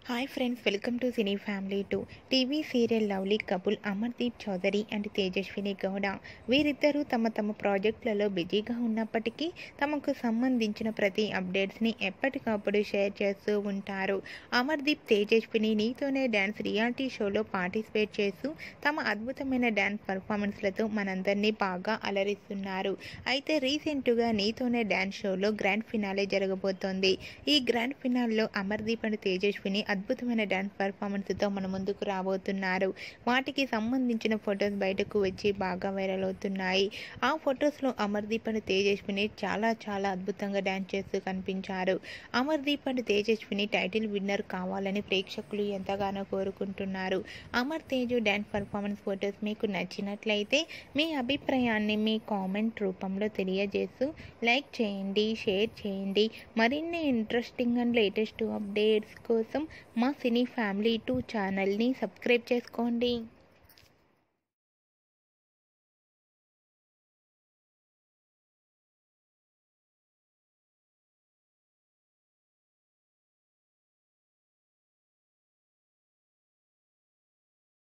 hi friends welcome to Cine Family two TV serial lovely couple Amardeep Chowdary and Tejaswini Gowda వీరిద్దరూ తమ తమ ప్రాజెక్టులలో బిజీగా ఉన్నప్పటికీ తమకు సంబంధించిన ప్రతి అప్డేట్స్ని ఎప్పటికప్పుడు షేర్ చేస్తూ ఉంటారు అమర్దీప్ తేజస్విని నీతోనే డ్యాన్స్ రియాలిటీ షోలో పార్టిసిపేట్ చేస్తూ తమ అద్భుతమైన డ్యాన్స్ పర్ఫార్మెన్స్లతో మనందరినీ బాగా అలరిస్తున్నారు అయితే రీసెంట్గా నీతోనే డ్యాన్స్ షోలో గ్రాండ్ ఫినాలే జరగబోతోంది ఈ గ్రాండ్ ఫినాల్లో అమర్దీప్ అండ్ తేజస్విని అద్భుతమైన డ్యాన్స్ పర్ఫార్మెన్స్తో మన ముందుకు రాబోతున్నారు వాటికి సంబంధించిన ఫొటోస్ బయటకు వచ్చి బాగా వైరల్ అవుతున్నాయి ఆ ఫొటోస్లో అమర్దీప్ అండ్ తేజస్విని చాలా చాలా అద్భుతంగా డ్యాన్స్ చేస్తూ కనిపించారు Amardeep and Tejaswini title winner కావాలని ప్రేక్షకులు ఎంతగానో కోరుకుంటున్నారు Amar Teju dance performance photos మీకు నచ్చినట్లయితే మీ అభిప్రాయాన్ని మీ కామెంట్ రూపంలో తెలియజేస్తూ లైక్ చేయండి షేర్ చేయండి మరిన్ని ఇంట్రెస్టింగ్ అండ్ లేటెస్ట్ అప్డేట్స్ కోసం మా సినీ ఫ్యామిలీ టూ ఛానల్ని సబ్స్క్రైబ్ చేసుకోండి